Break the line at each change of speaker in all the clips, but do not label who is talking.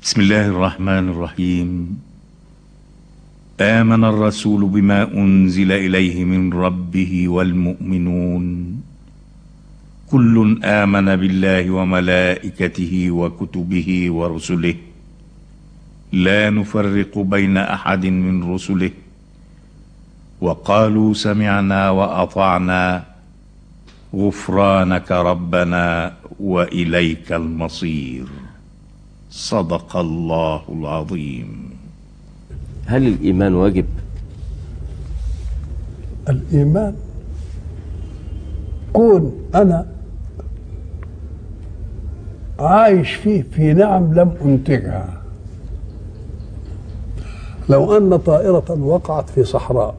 بسم الله الرحمن الرحيم امن الرسول بما انزل اليه من ربه والمؤمنون كل امن بالله وملائكته وكتبه ورسله لا نفرق بين احد من رسله وقالوا سمعنا واطعنا غفرانك ربنا واليك المصير صدق الله العظيم
هل الإيمان واجب؟
الإيمان كون أنا عايش فيه في نعم لم أنتجها لو أن طائرة وقعت في صحراء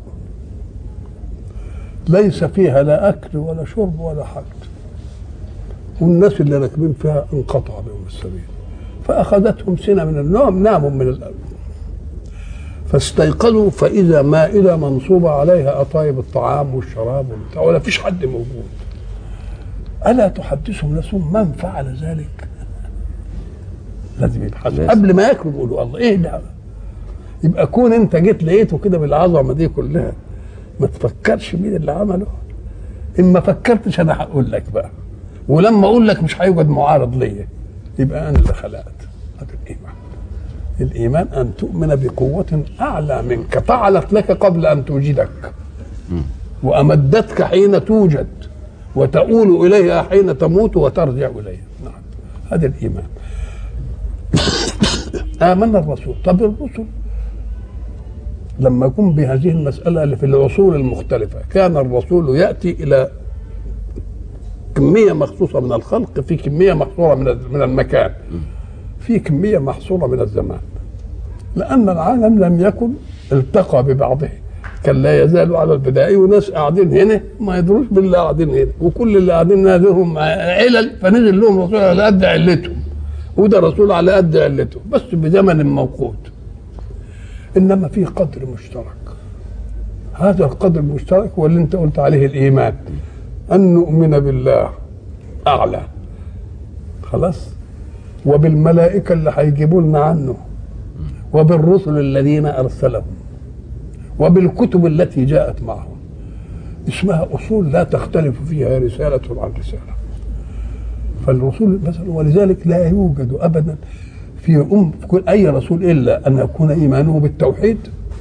ليس فيها لا أكل ولا شرب ولا حد والناس اللي راكبين فيها انقطع بهم السبيل فأخذتهم سنة من النوم ناموا من الأرض فاستيقظوا فإذا مائدة منصوبة عليها أطايب الطعام والشراب والبتاع ولا فيش حد موجود ألا تحدثهم نفسهم من فعل ذلك؟ لازم يبحثوا
لازم.
قبل ما ياكلوا يقولوا الله ايه ده؟ يبقى كون انت جيت لقيته كده بالعظمه دي كلها ما تفكرش مين اللي عمله ان ما فكرتش انا هقول لك بقى ولما اقول لك مش هيوجد معارض ليا يبقى انا اللي خلقت هذا الايمان الايمان ان تؤمن بقوه اعلى منك فعلت لك قبل ان توجدك وامدتك حين توجد وتؤول اليها حين تموت وترجع اليها نعم هذا الايمان امن الرسول طب الرسل لما يكون بهذه المسألة اللي في العصور المختلفة كان الرسول يأتي إلى كمية مخصوصة من الخلق في كمية محصورة من من المكان في كمية محصورة من الزمان لأن العالم لم يكن التقى ببعضه كان لا يزال على البدائي وناس قاعدين هنا ما يدروش باللي قاعدين هنا وكل اللي قاعدين هنا لهم علل فنزل لهم رسول على قد علتهم وده رسول على قد علته بس بزمن موقوت انما في قدر مشترك هذا القدر المشترك هو اللي انت قلت عليه الايمان ان نؤمن بالله اعلى خلاص وبالملائكه اللي هيجيبوا لنا عنه وبالرسل الذين ارسلهم وبالكتب التي جاءت معهم اسمها اصول لا تختلف فيها رساله عن رساله فالرسول مثلا ولذلك لا يوجد ابدا في ام في كل اي رسول الا ان يكون ايمانه بالتوحيد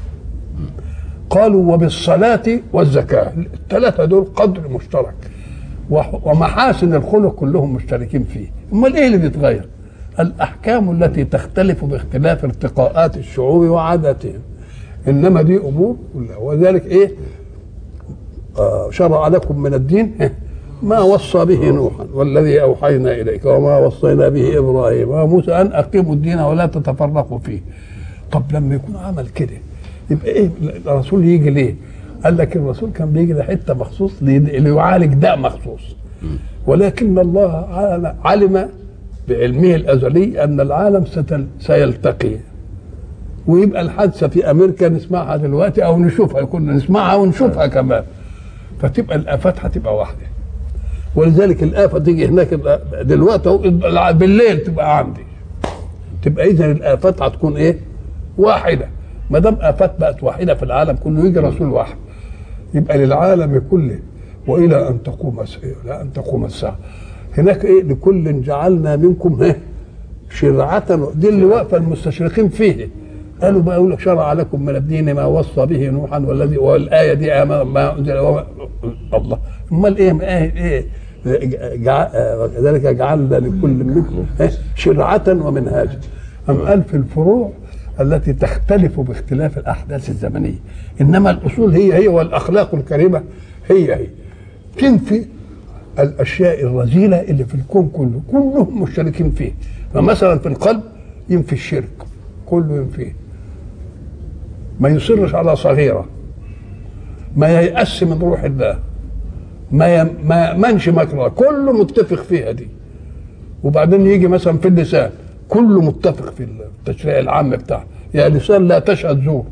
قالوا وبالصلاه والزكاه الثلاثه دول قدر مشترك وح- ومحاسن الخلق كلهم مشتركين فيه امال ايه اللي بيتغير الاحكام التي تختلف باختلاف ارتقاءات الشعوب وعاداتهم انما دي امور كلها وذلك ايه آه، شرع لكم من الدين ما وصى به نوحا والذي اوحينا اليك وما وصينا به ابراهيم وموسى ان اقيموا الدين ولا تتفرقوا فيه طب لما يكون عمل كده يبقى ايه الرسول يجي ليه؟ قال لك الرسول كان بيجي لحته مخصوص لي- ليعالج داء مخصوص ولكن الله عل- علم بعلمه الازلي ان العالم ستل سيلتقي ويبقى الحادثه في امريكا نسمعها دلوقتي او نشوفها كنا نسمعها ونشوفها كمان فتبقى الافات هتبقى واحده ولذلك الافه تيجي هناك دلوقتي أهو بالليل تبقى عندي تبقى اذا الافات هتكون ايه؟ واحده ما دام افات بقت واحده في العالم كله يجي رسول واحد يبقى للعالم كله والى ان تقوم الس- الى ان تقوم الساعه هناك ايه لكل جعلنا منكم ايه شرعة دي اللي واقفه المستشرقين فيه قالوا بقى يقول لك شرع لكم من الدين ما وصى به نوحا والذي والايه دي ما ما انزل وما- الله امال ايه ما ايه ايه جع... ذلك جعلنا لكل منكم إيه؟ شرعة ومنهاجا أم قال في الفروع التي تختلف باختلاف الأحداث الزمنية إنما الأصول هي هي والأخلاق الكريمة هي هي تنفي الأشياء الرذيلة اللي في الكون كله كلهم مشتركين فيه فمثلا في القلب ينفي الشرك كله ينفيه ما يصرش على صغيرة ما ييأس من روح الله ما ي... ما يأمنش مكره كله متفق فيها دي وبعدين يجي مثلا في اللسان كله متفق في التشريع العام بتاعه يا لسان لا تشهد زور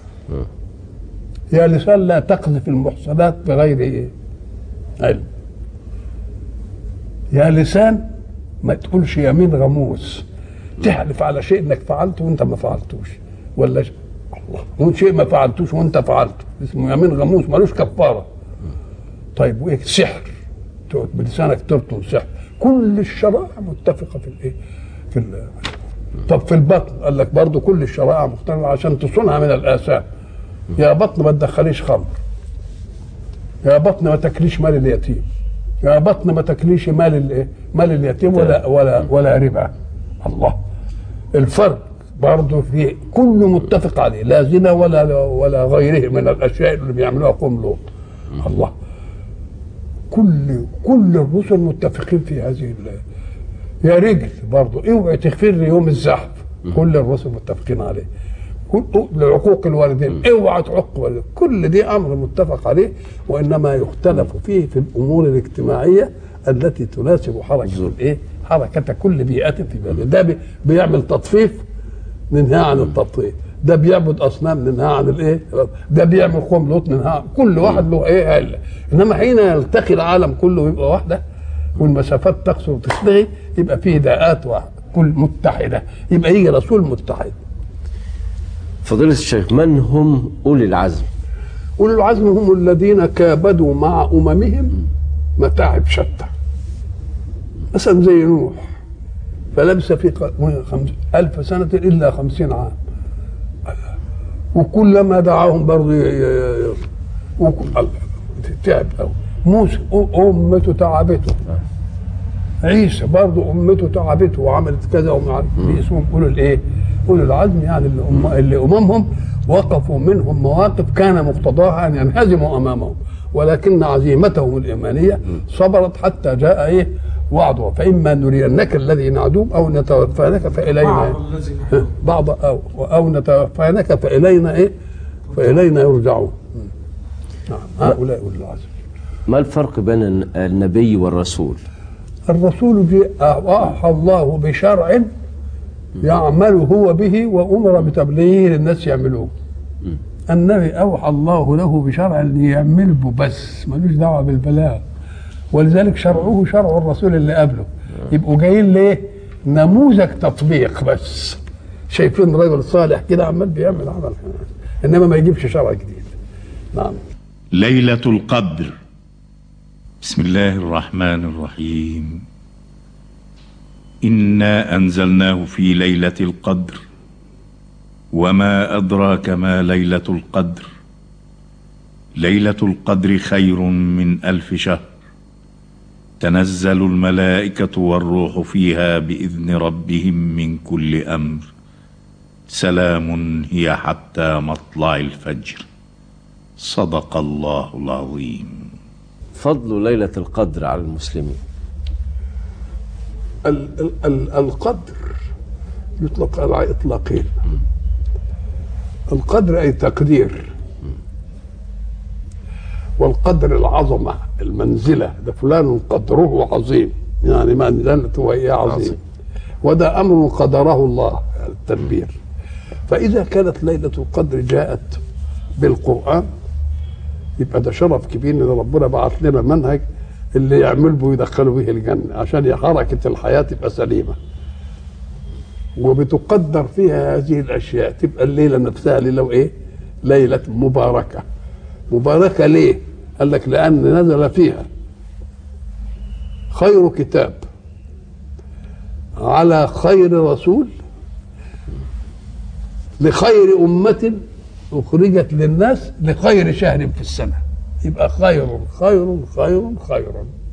يا لسان لا تقذف المحصنات بغير إيه؟ علم يا لسان ما تقولش يمين غموس تحلف على شيء انك فعلته وانت ما فعلتوش ولا ش... الله وان شيء ما فعلتوش وانت فعلته اسمه يمين غموس ملوش كفاره طيب وايه سحر تقعد بلسانك تبطل سحر كل الشرائع متفقه في الايه في ال... طب في البطن قال لك برضه كل الشرائع مختلفه عشان تصونها من الاثام يا بطن ما تدخليش خمر يا بطن ما تاكليش مال اليتيم يا بطن ما تاكليش مال الايه مال اليتيم ولا ولا ولا ربا الله الفرق برضه في كله متفق عليه لا زنا ولا ولا غيره من الاشياء اللي بيعملوها قوم لوط الله كل كل الرسل متفقين في هذه ال- يا رجل برضه اوعي تغفر لي يوم الزحف كل الرسل متفقين عليه كل لعقوق الوالدين اوعى تعق والدين كل دي امر متفق عليه وانما يختلف فيه في الامور الاجتماعيه التي تناسب حركه الايه؟ حركه كل بيئه في بلد ده بي- بيعمل تطفيف ننهى عن التطفيف ده بيعبد اصنام ننهى عن الايه؟ ده بيعمل قوم لوط ننهى عن كل واحد له ايه علة انما حين يلتقي العالم كله ويبقى واحده والمسافات تقصر وتستغي يبقى فيه داءات واحده كل متحده يبقى يجي رسول متحد
فضيلة الشيخ من هم أولي العزم
أولي العزم هم الذين كابدوا مع أممهم متاعب شتى مثلا زي نوح فلبث في ق- خمس ألف سنة إلا خمسين عام وكلما دعاهم برضه ي- ي- ي- وك- الله، تعب أوي موسى أ- أمته تعبته عيسى برضه أمته تعبته وعملت كذا وما عارف دي اسمهم أولو الإيه؟ أولو العزم يعني اللي, أم اللي أممهم وقفوا منهم مواقف كان مقتضاها أن ينهزموا أمامهم ولكن عزيمتهم الإيمانية صبرت حتى جاء إيه؟ وعده فإما نرينك الذي نعدوم أو نتوفانك فإلينا إيه؟ بعض أو أو نتوفانك فإلينا إيه؟ فإلينا يرجعون نعم هؤلاء أولو العزم
ما الفرق بين النبي والرسول
الرسول جاء أوحى الله بشرع يعمل هو به وأمر بتبليغه للناس يعملوه النبي أوحى الله له بشرع ليعمل به بس ملوش دعوة بالبلاغ ولذلك شرعه شرع الرسول اللي قبله يبقوا جايين ليه نموذج تطبيق بس شايفين رجل صالح كده عمال بيعمل عمل انما ما يجيبش شرع جديد نعم
ليلة القدر بسم الله الرحمن الرحيم إنا أنزلناه في ليلة القدر وما أدراك ما ليلة القدر ليلة القدر خير من ألف شهر تنزل الملائكة والروح فيها بإذن ربهم من كل أمر سلام هي حتى مطلع الفجر صدق الله العظيم
فضل ليلة القدر على المسلمين
ال ال ال القدر يطلق على اطلاقين القدر اي تقدير والقدر العظمه المنزله ده فلان قدره عظيم يعني منزلته وهي عظيم
عظيم.
وده امر قدره الله التدبير فاذا كانت ليله القدر جاءت بالقران يبقى ده شرف كبير ان ربنا بعت لنا منهج اللي يعمل به يدخله به الجنه عشان حركه الحياه تبقى سليمه وبتقدر فيها هذه الاشياء تبقى الليله نفسها ليله ايه؟ ليله مباركه مباركه ليه؟ قال لك لان نزل فيها خير كتاب على خير رسول لخير أمة أخرجت للناس لخير شهر في السنة يبقى خير خير خير خير